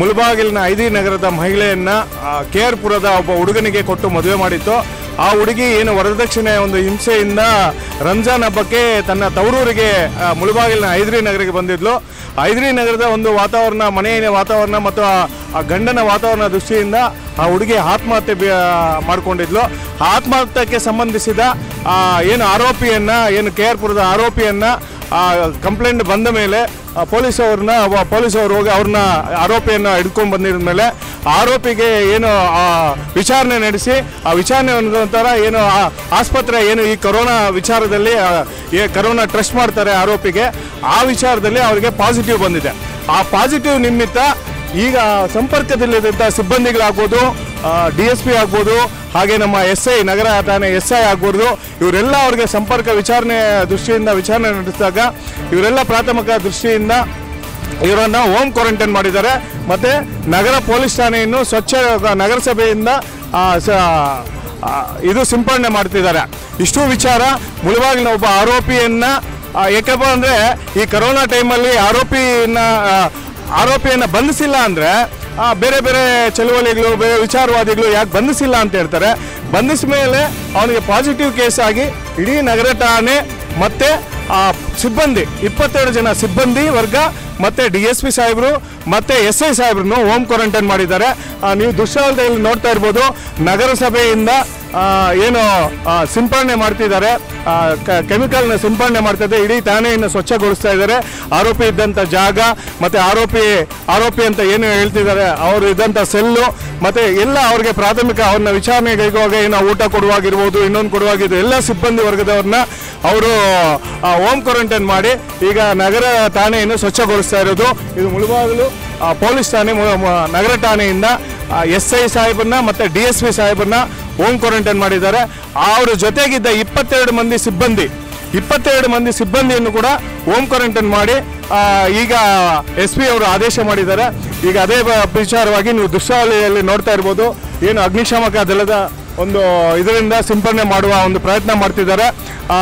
ಮುಳಬಾಗಿಲಿನ ID ನಗರದ ಮಹಿಳೆಯನ್ನ K R ಪುರದ ಒಬ್ಬ ಹುಡುಗನಿಗೆ ಕೊಟ್ಟು ಮದುವೆ ಮಾಡಿತ್ತು ಆ ಹುಡುಗಿ ಏನು ವರದಕ್ಷಿಣೆ ಒಂದು ಹಿಂಸೆಯಿಂದ ರಂಜಾನ್ ಹಬ್ಬಕ್ಕೆ ತನ್ನ ತವರೂರಿಗೆ ಆ, ಮುಳಬಾಗಿಲಿನ ಐದ್ರಿ ನಗರಕ್ಕೆ ಬಂದಿದ್ಲು ಐದ್ರಿ ನಗರದ ಒಂದು ವಾತಾವರಣ ಮನೆಯ ವಾತಾವರಣ ಮತ್ತು ಆ- ಆ ಗಂಡನ ವಾತಾವರಣ ದೃಷ್ಟಿಯಿಂದ ಆ ಹುಡುಗಿ ಆತ್ಮಹತ್ಯೆ ಬಿ- ಮಾಡ್ಕೊಂಡಿದ್ಲು ಆ ಆತ್ಮಹತ್ಯೆಗೆ ಸಂಬಂಧಿಸಿದ ಆ, ಏನು ಆರೋಪಿಯನ್ನ ಏನು ಕೆ ಆರ್ ಪುರದ ಆರೋಪಿಯನ್ನ ಕಂಪ್ಲೇಂಟ್ ಬಂದ ಮೇಲೆ ಆ, ಪೊಲೀಸ್ ಅವ್ರನ್ನ ವ- ಪೊಲೀಸ್ ಅವರು ಹೋಗಿ ಅವ್ರನ್ನ ಆರೋಪಿಯನ್ನ ಹಿಡ್ಕೊಂಡು ಬಂದಿದ ಮೇಲೆ ಆರೋಪಿಗೆ ಏನು ಆ, ವಿಚಾರಣೆ ನಡೆಸಿ ಆ ವಿಚಾರಣೆ ನಂತರ ಏನು ಆ ಆಸ್ಪತ್ರೆ ಏನು ಈ ಕೊರೋನಾ ವಿಚಾರದಲ್ಲಿ ಆ, ಏ ಕರೋನಾ ಟ್ರಸ್ಟ್ ಮಾಡ್ತಾರೆ ಆರೋಪಿಗೆ ಆ ವಿಚಾರದಲ್ಲಿ ಅವರಿಗೆ ಪಾಸಿಟಿವ್ ಬಂದಿದೆ ಆ ಪಾಸಿಟಿವ್ ನಿಮಿತ್ತ ಈಗ ಸಂಪರ್ಕದಲ್ಲಿದ್ದಂಥ ಸಿಬ್ಬಂದಿಗಳಾಗ್ಬೋದು ಡಿ ಎಸ್ ಪಿ ಆಗ್ಬೋದು ಹಾಗೆ ನಮ್ಮ ಎಸ್ ಐ ನಗರ ಠಾಣೆ ಎಸ್ ಐ ಆಗ್ಬೋದು ಇವರೆಲ್ಲ ಅವ್ರಿಗೆ ಸಂಪರ್ಕ ವಿಚಾರಣೆ ದೃಷ್ಟಿಯಿಂದ ವಿಚಾರಣೆ ನಡೆಸಿದಾಗ ಇವರೆಲ್ಲ ಪ್ರಾಥಮಿಕ ದೃಷ್ಟಿಯಿಂದ ಇವರನ್ನ ಹೋಮ್ ಕ್ವಾರಂಟೈನ್ ಮಾಡಿದ್ದಾರೆ ಮತ್ತೆ ನಗರ ಪೊಲೀಸ್ ಠಾಣೆಯನ್ನು ಸ್ವಚ್ಛ ನಗರಸಭೆಯಿಂದ ಆ, ಸ- ಆ, ಇದು ಸಿಂಪಡಣೆ ಮಾಡ್ತಿದ್ದಾರೆ ಇಷ್ಟು ವಿಚಾರ ಮುಳುವಾಗಿನ ಒಬ್ಬ ಆರೋಪಿಯನ್ನ ಆ, ಯಾಕಪ್ಪ ಅಂದ್ರೆ ಈ ಕರೋನಾ ಟೈಮಲ್ಲಿ ಆರೋಪಿನ ಆ, ಆರೋಪಿಯನ್ನ ಬಂಧಿಸಿಲ್ಲ ಅಂದ್ರೆ ಆ, ಬೇರೆ ಬೇರೆ ಚಳುವಳಿಗಳು ಬೇರೆ ವಿಚಾರವಾದಿಗಳು ಯಾಕೆ ಬಂಧಿಸಿಲ್ಲ ಅಂತ ಹೇಳ್ತಾರೆ ಬಂಧಿಸಿದ ಮೇಲೆ ಅವನಿಗೆ ಪಾಸಿಟಿವ್ ಕೇಸ್ ಆಗಿ ಇಡೀ ನಗರ ಠಾಣೆ ಮತ್ತೆ ಆ ಸಿಬ್ಬಂದಿ ಇಪ್ಪತ್ತೆರಡು ಜನ ಸಿಬ್ಬಂದಿ ವರ್ಗ ಮತ್ತೆ ಡಿ ಎಸ್ ಪಿ ಸಾಹೇಬರು ಮತ್ತೆ ಎಸ್ ಐ ಸಾಹೇಬ್ರನ್ನು ಹೋಮ್ ಕ್ವಾರಂಟೈನ್ ಮಾಡಿದ್ದಾರೆ ಆ, ನೀವು ದೃಶ್ಯಾವಳಿಯಲ್ಲಿ ನೋಡ್ತಾ ಇರ್ಬೋದು ನಗರಸಭೆಯಿಂದ ಆ, ಏನು ಆ, ಸಿಂಪಡಣೆ ಮಾಡ್ತಿದ್ದಾರೆ ಕೆಮಿಕಲ್ನ ಸಿಂಪಡಣೆ ಮಾಡ್ತಾ ಇದ್ದಾರೆ ಇಡೀ ಠಾಣೆಯನ್ನು ಸ್ವಚ್ಛಗೊಳಿಸ್ತಾ ಇದ್ದಾರೆ ಆರೋಪಿ ಇದ್ದಂಥ ಜಾಗ ಮತ್ತೆ ಆರೋಪಿ ಆರೋಪಿ ಅಂತ ಏನು ಹೇಳ್ತಿದ್ದಾರೆ ಅವರು ಇದ್ದಂಥ ಸೆಲ್ಲು ಮತ್ತೆ ಎಲ್ಲ ಅವ್ರಿಗೆ ಪ್ರಾಥಮಿಕ ಅವ್ರನ್ನ ವಿಚಾರಣೆಗಳಿಗುವಾಗ ಏನೋ ಊಟ ಕೊಡುವಾಗಿರ್ಬೋದು ಇನ್ನೊಂದು ಕೊಡುವಾಗಿದ್ದು ಎಲ್ಲ ಸಿಬ್ಬಂದಿ ವರ್ಗದವ್ರನ್ನ ಅವರು ಹೋಮ್ ಕ್ವಾರಂಟೈನ್ ಮಾಡಿ ಈಗ ನಗರ ಠಾಣೆಯನ್ನು ಸ್ವಚ್ಛಗೊಳಿಸ್ತಾ ಇರೋದು ಇದು ಮುಳುಬಾಗಿಲು ಆ, ಪೊಲೀಸ್ ಠಾಣೆ ಮು- ಮು- ನಗರ ಠಾಣೆಯಿಂದ ಎಸ್ ಐ ಸಾಹೇಬರನ್ನ ಮತ್ತೆ ಡಿ ಎಸ್ ಪಿ ಸಾಹೇಬರನ್ನ ಹೋಮ್ ಕ್ವಾರಂಟೈನ್ ಮಾಡಿದ್ದಾರೆ ಅವ್ರ ಜೊತೆಗಿದ್ದ ಇಪ್ಪತ್ತೆರಡು ಮಂದಿ ಸಿಬ್ಬಂದಿ ಇಪ್ಪತ್ತೆರಡು ಮಂದಿ ಸಿಬ್ಬಂದಿಯನ್ನು ಕೂಡ ಹೋಮ್ ಕ್ವಾರಂಟೈನ್ ಮಾಡಿ ಆ, ಈಗ ಎಸ್ ಪಿ ಅವರು ಆದೇಶ ಮಾಡಿದ್ದಾರೆ ಈಗ ಅದೇ ಬ- ವಿಚಾರವಾಗಿ ನೀವು ದೃಶ್ಯಾವಳಿಯಲ್ಲಿ ನೋಡ್ತಾ ಇರ್ಬೋದು ಏನು ಅಗ್ನಿಶಾಮಕ ದಳದ ಒಂದು ಇದರಿಂದ ಸಿಂಪಡಣೆ ಮಾಡುವ ಒಂದು ಪ್ರಯತ್ನ ಮಾಡ್ತಿದ್ದಾರೆ ಆ,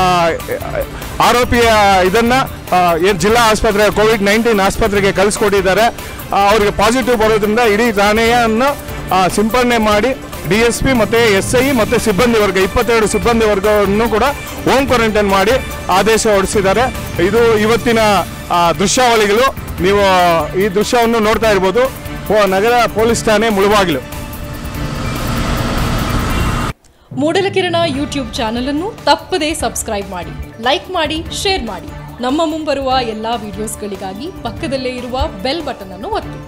ಆರೋಪಿಯ ಇದನ್ನ ಆ, ಏನ್ ಜಿಲ್ಲಾ ಆಸ್ಪತ್ರೆ ಕೋವಿಡ್ ನೈನ್ಟೀನ್ ಆಸ್ಪತ್ರೆಗೆ ಕಳಿಸ್ಕೊಟ್ಟಿದ್ದಾರೆ ಆ, ಅವ್ರಿಗೆ ಪಾಸಿಟಿವ್ ಬರೋದ್ರಿಂದ ಇಡೀ ಠಾಣೆಯನ್ನು ಆ, ಸಿಂಪಡಣೆ ಮಾಡಿ ಡಿ ಎಸ್ ಪಿ ಮತ್ತು ಎಸ್ ಐ ಮತ್ತು ಸಿಬ್ಬಂದಿ ವರ್ಗ ಇಪ್ಪತ್ತೆರಡು ಸಿಬ್ಬಂದಿ ವರ್ಗವನ್ನು ಕೂಡ ಹೋಮ್ ಕ್ವಾರಂಟೈನ್ ಮಾಡಿ ಆದೇಶ ಹೊರಡಿಸಿದ್ದಾರೆ ಇದು ಇವತ್ತಿನ ಆ, ದೃಶ್ಯಾವಳಿಗಳು ನೀವು ಈ ದೃಶ್ಯವನ್ನು ನೋಡ್ತಾ ಇರ್ಬೋದು ಪೊ- ನಗರ ಪೊಲೀಸ್ ಠಾಣೆ ಮುಳುಬಾಗಿಲು ಮೂಡಲಕಿರಣ ಯೂಟ್ಯೂಬ್ ಚಾನಲ್ ಅನ್ನು ತಪ್ಪದೇ ಸಬ್ಸ್ಕ್ರೈಬ್ ಮಾಡಿ ಲೈಕ್ ಮಾಡಿ ಶೇರ್ ಮಾಡಿ ನಮ್ಮ ಮುಂಬರುವ ಎಲ್ಲಾ ವಿಡಿಯೋಸ್ಗಳಿಗಾಗಿ ಪಕ್ಕದಲ್ಲೇ ಇರುವ ಬೆಲ್ ಬಟನ್ ಅನ್ನು ಒತ್ತಿ